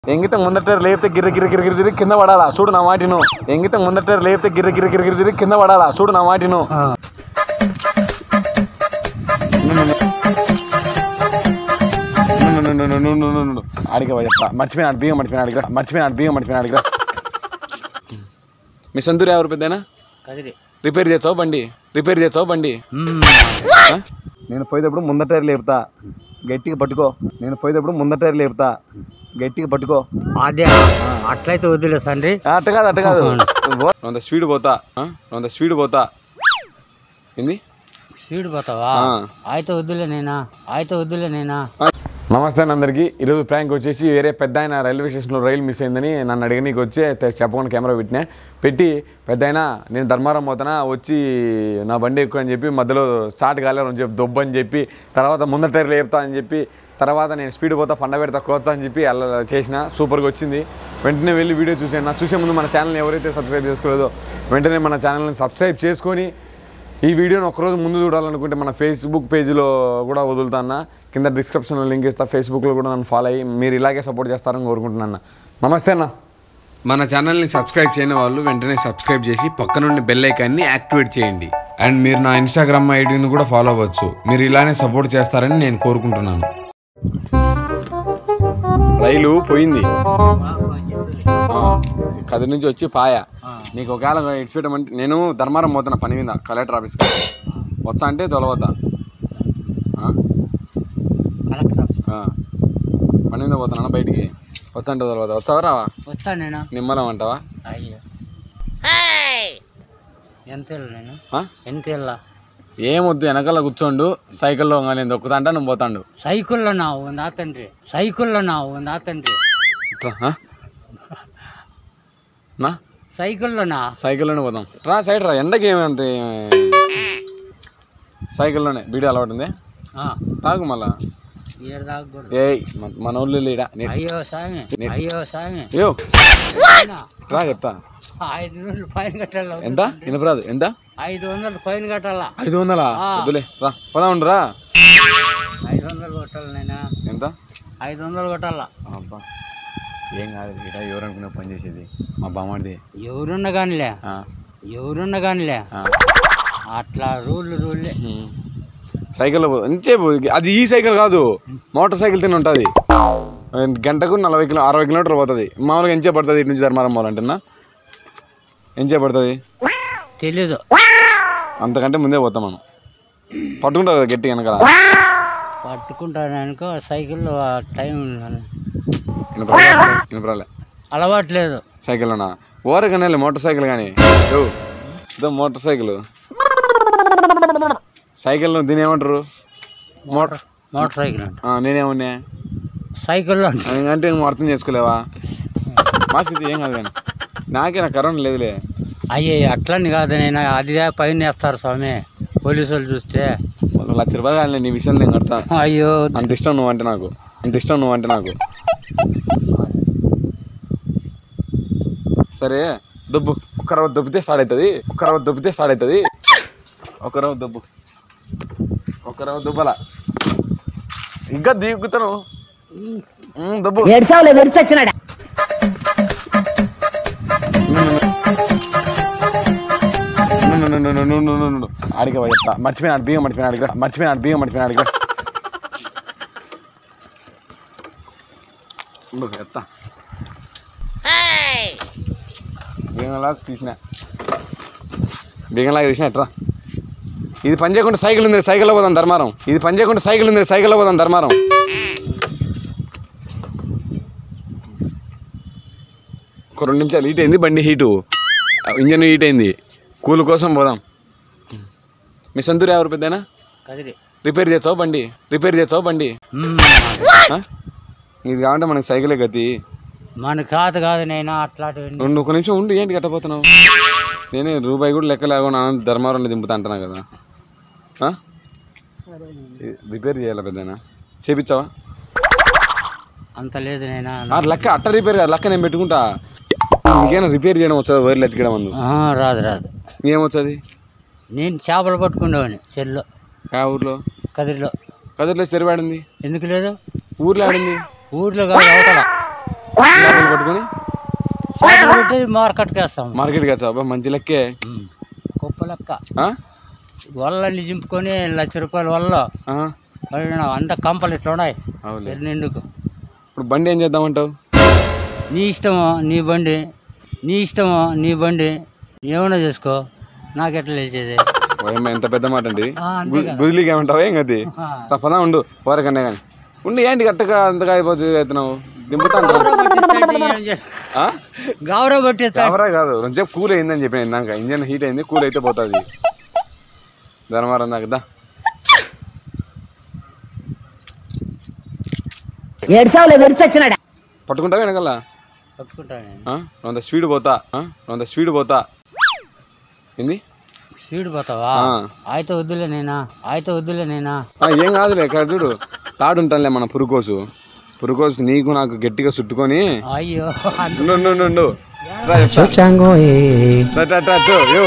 ఎంగితే ముందట లేపితే గిర్ర గిర్ర గిర్ర గిర్ర తిరిగి కింద పడాలా చూడు నా మాటిను ఎంగితే ముందట లేపితే గిర్ర గిర్ర గిర్ర గిర్ర తిరిగి కింద పడాలా చూడు నా మాటిను అడిగా చెప్తా మర్చిపోయినాడు బియ్యం మర్చిపోయినా అడిగా మర్చిపోయినాడు బియ్యం మర్చిపోయినా అడిగా మీ సంతూరు ఎవరు పెద్దనా కదిరి రిపేర్ చేసావు బండి రిపేర్ చేసావు బండి ఆ? నేను పోయేటప్పుడు ముందట లేపుతా గట్టిగా పట్టుకో నేను పోయేటప్పుడు ముందట లేపుతా గట్టిగా పట్టుకో అదే అట్లయితే వద్దులే తండ్రి ఆ, అట్ట కాదు అట్ట కాదు అంత స్పీడ్ పోతా ఆ? అంత స్పీడ్ పోతా ఏంది స్పీడ్ పోతావా ఆ. అయితే వద్దులే నేనా అయితే వద్దులే నేనా నమస్తే అండి అందరికీ ఈరోజు ప్రాంక్ వచ్చేసి వేరే పెద్ద ఆయన రైల్వే స్టేషన్లో రైలు మిస్ అయిందని నన్ను అడిగనీకి వచ్చి తె- చెప్పకుండా కెమెరా పెట్టినా పెట్టి పెద్ద ఆయన నేను ధర్మారం పోతానా వచ్చి నా బండి ఎక్కువ అని చెప్పి మధ్యలో స్టార్ట్ కాలేరు అని చెప్పి దొబ్బ అని చెప్పి తర్వాత ముందర టైర్లు లేపుతా అని చెప్పి తర్వాత నేను స్పీడ్ పోతా పండ పెడతా కోతా అని చెప్పి అలా చేసిన సూపర్గా వచ్చింది వెంటనే వెళ్ళి వీడియో చూసాను నా చూసే ముందు మన ఛానల్ని ఎవరైతే సబ్స్క్రైబ్ చేసుకోలేదో వెంటనే మన ఛానల్ని సబ్స్క్రైబ్ చేసుకొని ఈ వీడియోని ఒకరోజు ముందు చూడాలనుకుంటే మన ఫేస్బుక్ పేజ్లో కూడా వదులుతాను కింద డిస్క్రిప్షన్లో లింక్ ఇస్తా ఫేస్బుక్లో కూడా నన్ను ఫాలో అయ్యి మీరు ఇలాగే సపోర్ట్ చేస్తారని కోరుకుంటున్నాను నమస్తే అన్న మన ఛానల్ని సబ్స్క్రైబ్ చేయని వాళ్ళు వెంటనే సబ్స్క్రైబ్ చేసి పక్కనుండి బెల్ ఐకాన్ని యాక్టివేట్ చేయండి అండ్ మీరు నా ఇన్స్టాగ్రామ్ ఐడిని కూడా ఫాలో అవ్వచ్చు మీరు ఇలానే సపోర్ట్ చేస్తారని నేను కోరుకుంటున్నాను రైలు పోయింది కది నుంచి వచ్చి పాయ నీకు ఒకవేళ ఇడిచిపెట్టమంటే నేను ధర్మారం పోతున్నా పని మీద కలెక్టర్ ఆఫీస్కి వచ్చా అంటే తొలవద్దా ఆ? కలెక్టర్ ఆ. పని మీద పోతున్నా బయటికి వచ్చా అంటే తొలవద్దా వచ్చావా రావా వస్తా నేను నిమ్మలం అంటావా అయ్యో ఎంత ఇల్లు నేను ఆ? ఎంత ఇల్లా ఏమొద్దు వెనకాల కూర్చోండు సైకిల్లో నేను దొక్కుతా అంటే నువ్వు పోతాండు సైకిల్లో నా ఉందా తండ్రి సైకిల్లో నా ఉందా తండ్రి ఇట్రా, ఆ? నా సైకిల్లో నా సైకిల్లోనే పోదాం రా సైడ్ రా ఎండకి ఏమంత సైకిల్లోనే వీడియో అలవాటు ఉంది ఆ, తాగు మళ్ళా ఈడ తాగకూడదు ఏయ్ మన- మన ఊళ్ళో లేడా నీ- అయ్యో స్వామి అయ్యో స్వామి అయ్యో ఆయన రా చెప్తా ఐదు వందలు ఫైన్ కట్టాల ఎంత వినపరాదు ఎంత ఐదు వందలు ఫైన్ కట్టాలా ఐదు వందలా వద్దులే రా పదా రా ఐదు వందలు కొట్టాలి నేను ఎంత ఐదు వందలు కొట్టాలా అబ్బా ఏం కాదు ఇట ఎవరు అనుకున్నా పని చేసేది మా బామ్మడిది ఎవరున్నా కానిలే ఆ, ఎవరున్నా కానిలే ఆ. అట్లా రూల్ రూల్లే ఉమ్. సైకిల్లో పో ఎంతసేపు అది ఈ సైకిల్ కాదు మోటార్ సైకిల్ తిని ఉంటుంది గంటకు నలభై కిలో అరవై కిలోమీటర్లు పోతుంది మామూలుగా ఎంచే పడుతుంది ఇటు నుంచి ధర్మారం పోవాలంటున్నా ఎంచే పడుతుంది తెలీదు అంతకంటే ముందే పోతాం మనం పట్టుకుంటావు కదా గట్టిగా వెనకాల పట్టుకుంటాను అనుకో సైకిల్లో ఆ టైం వినపరాలే వినపరాలే అలవాట్లేదు సైకిల్లోనా ఓరకనే మోటార్ సైకిల్ కానీ యో, ఇదో మోటార్ సైకిల్ సైకిల్ దీని ఏమంటారు మోటార్ మోటార్ సైకిల్ అంట నేనేమన్నా సైకిల్లో అంట. అంటే నువ్వు అర్థం చేసుకోలేవా మా స్థితి ఏం కాదు కానీ నాకే నా కరోనా లేదులే అయ్యే అట్లని కాదు నేను అది పైన వేస్తారు స్వామి పోలీసు వాళ్ళు చూస్తే ఒక లక్ష రూపాయలు కాదులే, నీ విషయం నేను కడతా అయ్యో అంత ఇష్టం నువ్వు అంటే నాకు అంత ఇష్టం నువ్వు అంటే నాకు సరే దొబ్బు ఒక్క రవ్వ దొబ్బితే స్టార్ట్ అవుతుంది ఒక్క రవ్వ దొబ్బితే స్టార్ట్ అవుతుంది ఒక రవ్వ దొబ్బు ఒక రవ్వ దొబ్బలా ఇంకా దిగుతాను ఉమ్, దొబ్బు ఏడ్చావులే విరిచొచ్చినాడా ఆడికి పోయి చెప్తా మర్చిపోయినాడు బియ్యం మర్చిపోయినా అడిగా మర్చిపోయినాడు బియ్యం మర్చిపోయినా అడిగా ఉండు, చెప్తా బియ్యంలా తీసిన బియ్యంలాగా తీసిన ఎట్రా ఇది పని చేయకుండా సైకిల్ ఉంది సైకిల్లో పోదాం ధర్మారం ఇది పని చేయకుండా సైకిల్ ఉంది సైకిల్లో పోదాం ధర్మారం ఒక రెండు నిమిషాలు హీట్ అయింది బండి హీటు ఇంజన్ హీట్ అయింది కూల్ కోసం పోదాం మీ సంతూరు ఎవరు పెద్దనా కదిరి రిపేర్ చేసావు బండి రిపేర్ చేసావు బండి మ్మ్. ఆ? ఇది కావాలంటే మనకి సైకిలే గతి మన కాదు కాదు నేను అట్లాంటివి రెండు ఒక నిమిషం ఉండి ఏంటి కట్టపోతున్నావు నేనే రూపాయి కూడా లెక్క లేకుండా ఆనంద్ ధర్మారంలో దింపుతా అంటున్నా కదా ఆ? ఇది రిపేర్ చేయాలి పెద్దనా చేపించావా అంత లేదు నేను ఆ, లెక్క అట్ట రిపేర్ కాదు లెక్క నేను పెట్టుకుంటా నీకైనా రిపేర్ చేయడం వచ్చా వైర్లు ఎత్తికడం అందు ఆ, రాదు రాదు ఏమొచ్చది నేను చేపలు పట్టుకునేవాడిని చెల్లో ఆ ఊర్లో కదిరిలో కదిరిలో చెరువు ఆడింది ఎందుకు లేదు ఊర్లో ఆడింది ఊర్లో కాదు అవతల చేపలు పట్టుకొని చేపలు పెట్టేది మార్కెట్కి వేస్తాం మార్కెట్కి వచ్చా అబ్బా మంచి లెక్కే ఉమ్. కుప్ప లెక్క ఆ? వల్లని చింపుకొని లక్ష రూపాయల వల్ల ఆ? అంత కంపలు ఇట్లా ఉన్నాయి అవులే నిండుకు ఇప్పుడు బండి ఏం చేద్దామంటావు నీ ఇష్టమో నీ బండి నీ ఇష్టమో నీ బండి ఏమైనా చేసుకో నాకెట్లా తెలిసేది ఓయమ్మ ఎంత పెద్ద మాట అండి ఆ, అంతే కదా. గుజులీకి ఏమంటావా ఏం గది ఆ. రా, పదా ఉండు పోరకన్నా కానీ ఉండి ఏంటి గట్టగా అంతగా అయిపోతుంది అవుతున్నావు దింపుతాను ఆ? గౌరవ పట్టిస్తా ఎవరా కాదు కొంచెం కూల్ అయిందని చెప్పిన ఇందాక ఇంజన్ హీట్ అయింది కూల్ అయితే పోతుంది ధర్మారం దాకా దా ఏడ్చావులే విరిచొచ్చినాడా పట్టుకుంటావా వెనకాల పట్టుకుంటాను నేను ఆ? అంత స్పీడ్ పోతా ఆ? అంత స్పీడ్ పోతా ఏంది స్పీడ్ పోతావా ఆ. అయితే వద్దులే నేనా అయితే వద్దులే నేనా ఆ, ఏం కాదులే ఇక్కడ చూడు తాడు ఉంటానులే మన పురుకోసు పురుకోసు నీకు నాకు గట్టిగా చుట్టుకొని అయ్యో అంత ఉండు, ఉండు, ఉండు, ఉండు. రా చెప్తా. రా, రా, రా, రా, యో.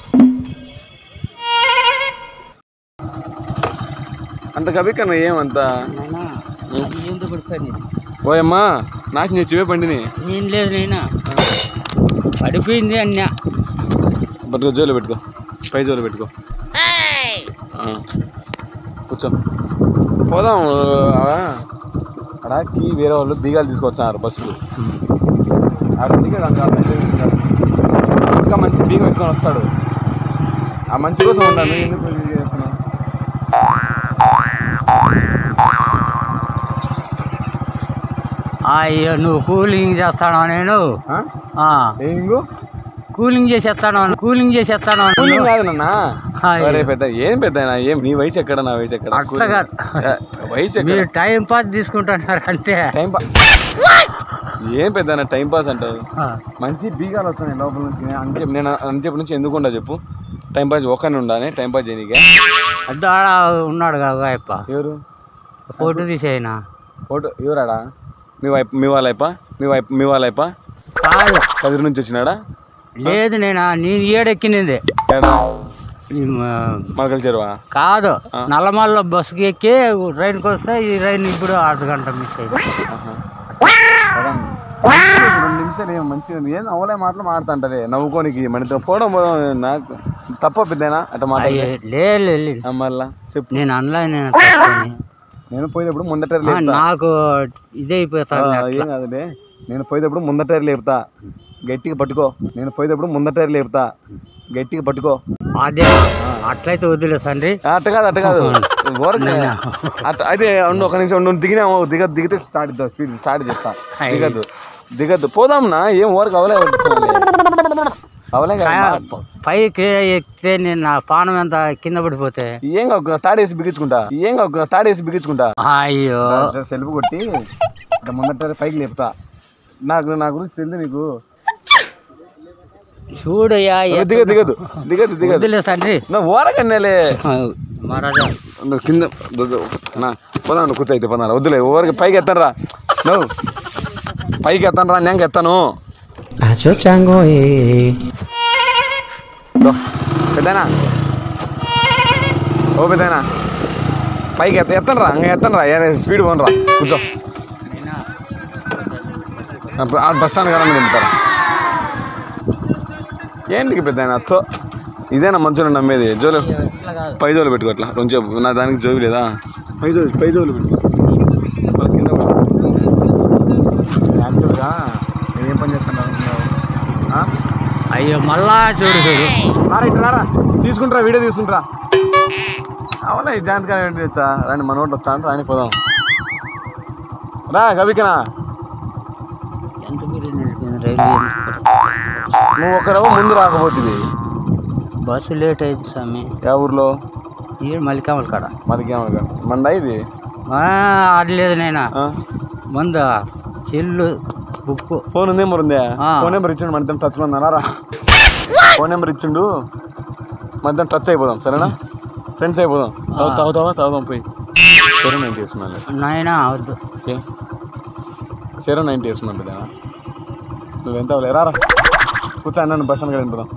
అంత కవికన్నా ఏమంత నాయనా, అది ఎందుకు పడిపోయింది ఓయమ్మా నాకు నేర్చివే బండిని నేను లేదు నైనా పడిపోయింది అన్నా పట్టుకో జోలు పెట్టుకో పై జోలు పెట్టుకో ఆ. కూర్చో పోదాం అక్కడకి వేరే వాళ్ళు బీగాలు తీసుకొచ్చారు బస్సుకు ఆడ ఉంది కదా అంక అర్థం చేయించారు. ఇంకా మంచి బీగ పెట్టుకొని వస్తాడు ఆ మంచి కోసం ఉండాలి ఎందుకు ఇది చేస్తున్నావు? అయ్యో నువ్వు కూలింగ్ చేస్తాను నేను ఆ? ఆ, ఏంగు కూలింగ్ చేసేస్తాను కూలింగ్ చేసేస్తాను కూలింగ్ కాదు నాన్న హాయ్. అరే పెద్ద ఏం పెద్ద ఏం నీ వయసు ఎక్కడ నా వయసు ఎక్కడ అట్లా కాదు. ఏ, వయసు ఎక్కడ మీరు టైం పాస్ తీసుకుంటున్నారు అంతే టైం పాస్ ఏం పెద్ద టైం పాస్ అంటావు ఆ, మంచి బీగాలు వస్తున్నాయి లోపల నుంచి అని చెప్పి నేను అని చెప్పి నుంచి ఎందుకు ఉండా చెప్పు టైం పాస్ ఒక్కనే ఉండాలి టైం పాస్ చేయనీకే అద్దు ఆడ ఉన్నాడు కాక అప్ప ఎవరు ఫోటో తీసేయనా ఫోటో ఎవరాడా మీ వైపు మీ వాళ్ళైప మీ వైపు మీ వాళ్ళైప కాదు కదిరి నుంచి వచ్చినాడా లేదు నేను నేను ఏడెక్కినది ఏడా ఈ మ- మగల చెరువా కాదు నల్లమల్ల బస్సుకి ఎక్కి ట్రైన్కి వస్తే ఈ ట్రైన్ ఇప్పుడు అర్ధ గంట మిస్ అయింది రెండు నిమిషాలు ఏం మంచిగా ఉంది. ఏం అవలే మాటలు మాడుతుంటారే నవ్వుకోనికి మనతో పోవడం పోవడం నాకు తప్ప పెద్దనా అట్ట మాట అయ్యో, లేదు లేదు, లేదు. మళ్ళా చెప్పు నేను అనలే నేను తప్పుని. నేను పోయేటప్పుడు ముందట ఆ, లేపుతా నాకు ఇదే అయిపోతాను ఆ, ఏం కాదులే నేను పోయేటప్పుడు ముందట లేపుతా గట్టిగా పట్టుకో నేను పోయేటప్పుడు ముందట లేపుతా గట్టిగా పట్టుకో అదే అట్లయితే వద్దులే సండ్రి ఆ, అట్ట కాదు అట్ట కాదు ఊరకే. అట్ట అయితే ఉండు ఒక నిమిషం ఉండు దిగినాము దిగ దిగితే స్టార్ట్ ఇద్దాం స్పీడ్ స్టార్ట్ చేస్తా దిగద్దు దిగద్దు పోదాంనా ఏం ఊరకు అవలే అవలే కదా. పై- పైకి ఎక్కితే నేను నా పానం ఎంత కింద పడిపోతే ఏం కాదు తాడేసి బిగించుకుంటా ఏం కాదు తాడేసి బిగించుకుంటా అయ్యో సెల్ఫ్ కొట్టి ఇట్లా ముందట పైకి లేపుతా నాకు నా గురించి తెలియదు నీకు చూడయ్యా ఎట్లా- దిగదు దిగదు దిగదు దిగదు వద్దులే తండ్రి నా ఓరకన్నేలే మహారాజా నువ్వు కింద దు- నా పోదాను కూర్చో అయితే పోదాను వద్దులే ఊరికి పైకి ఎత్తాను రా నువ్వు పైకి ఎత్తాను రా నేను ఎత్తాను Acho chango eh. దో, పెద్దనా ఓ పెద్దనా పైకి ఎత్త ఎత్తాను రా ఇంకా ఎత్తాను రా ఏ స్పీడ్ పోను రా కూర్చో ఆ, ఆ బస్ స్టాండ్ కదా దింపుతారా ఏంటికి పెద్ద తో ఇదేనా మంచిగా నమ్మేది జోలు ఇట్లా కాదు పై జోలు పెట్టుకో అట్లా రెండు నా దానికి జోబి లేదా పై జోలు పై జోలు పెట్టుకో మళ్ళీ కింద పడు. యాక్చువల్గా నేను ఏం పని చేస్తున్నావు ఆ? అయ్యో మళ్ళా చూడు చూడు రారా ఇట్లా రారా తీసుకుంటారా వీడియో తీసుకుంటారా అవునా ఈ డాన్స్ కానీ ఏంటి తెచ్చా రాండి మన ఓట్లు వచ్చా రాని పోదాం రా కవికనా ఎంత మీరు నిలిపింది రైలు నువ్వు ఒకడేమో ముందు రాకపోతుంది బస్సు లేట్ అయింది స్వామి యా ఊర్లో ఈ మల్లికామల కాడ మదికేమనగా మందా ఇది ఆ, ఆడలేదు నేను ఆ? ముందు చెల్లు బుక్కు ఫోన్ ఉంది నెంబర్ ఉందా ఆ. ఫోన్ నెంబర్ ఇచ్చిండు మన ఇద్దరం టచ్లో ఉందా రా ఫోన్ నెంబర్ ఇచ్చిండు మన ఇద్దరం టచ్ అయిపోదాం సరేనా ఫ్రెండ్స్ అయిపోదాం తాగు తాగుతావా తాగుదాం పోయి సరే నైన్టీ వేసుకున్నాను నాయనా వద్దు ఏ సరే నైన్టీ వేసుకున్నాను కదా నువ్వెంత అవ్వలే రారా కూర్చో అన్నాను బస్ అని వెళ్ళిపోదాం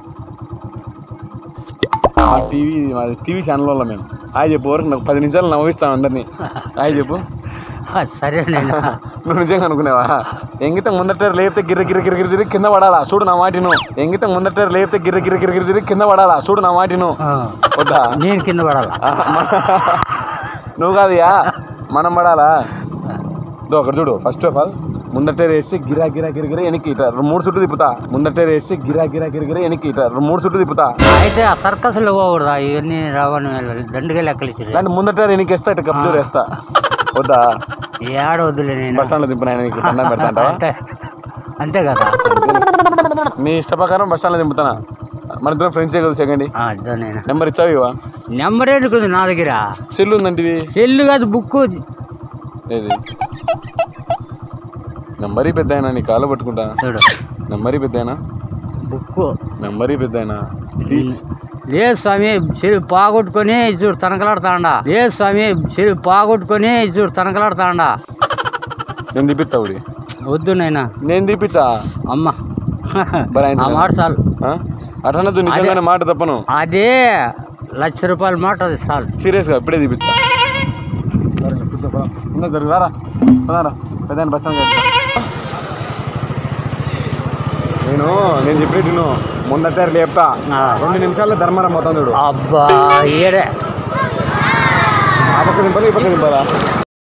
మా టీవీ మా టీవీ ఛానల్ వల్ల మేము హాయ్ చెప్పు వరకు నాకు పది నిమిషాలు నవ్విస్తాను అందరినీ హాయ్ చెప్పు సరే నేను నువ్వు నిజంగా అనుకునేవా ఎంగితే ముందట లేపితే గిర్ర గిర్ర గిర్ర గిర్ర తిరిగి కింద పడాలా చూడు నా మాటిను ఎంగితే ముందట లేపితే గిర్ర గిర్ర గిర్ర గిర్ర తిరిగి కింద పడాలా చూడు నా మాటిను ఆ, వద్దా నేను కింద పడాలా నువ్వు కాదుయా మనం పడాలా ఇదో ఒకటి చూడు ఫస్ట్ ఆఫ్ ఆల్ ముందటే వేసి గిరా గిరా గిరిగిర వెనక్కి ఇట మూడు చుట్టూ తిప్పుతా ముందటే వేసి గిరా గిరా గిరిగిర వెనక్కి ఇట మూడు చుట్టూ తిప్పుతా అయితే ఆ సర్కస్లో పోకూడదా ఇవన్నీ రావని దండగా లెక్కలు ఇచ్చారు దాన్ని ముందట వెనక్కి వేస్తా ఇటు కప్పు వేస్తా వద్దా ఏడ వద్దులే నేను బస్ స్టాండ్లో దింపిన ఆయన నీకు దండం పెడతా అంతే అంతే కదా మీ ఇష్ట ప్రకారం బస్ స్టాండ్లో దింపుతానా మన ఇద్దరం ఫ్రెండ్స్ కదా సెకండ్ ఆ, ఇద్దా నేను నెంబర్ ఇచ్చావు ఇవా నెంబర్ ఏంటి నా దగ్గర సెల్ ఉందంటివి సెల్లు కాదు బుక్ ఏది నెంబరీ పెద్ద అయినా నీ కాళ్ళు పట్టుకుంటా చూడు నెంబరీ పెద్ద అయినా బుక్ నెంబరీ పెద్ద అయినా ప్లీజ్ లేదు స్వామి చెవి పాగొట్టుకొని చూడు తనకలాడుతాండా లేదు స్వామి చెవి పాగొట్టుకొని చూడు తనకలాడుతాండా నేను తీపిస్తా ఉడి వద్దు నాయనా నేను తీపిచ్చా అమ్మ మరి ఆయన ఆ మాట చాలు ఆ? అట్లనద్దు నిజంగానే మాట తప్పను అదే లక్ష రూపాయల మాట అది చాలు సీరియస్గా ఇప్పుడే తీపిచ్చా జరుగుతారా పెద్ద బస్ స్టాండ్ నేను నేను చెప్పేటి నువ్వు ముందట లేపుతా ఆ. రెండు నిమిషాల్లో ధర్మారం పోతాను చూడు అబ్బా ఏడే ఆ పక్క దింపాలి ఈ పక్క దింపాలా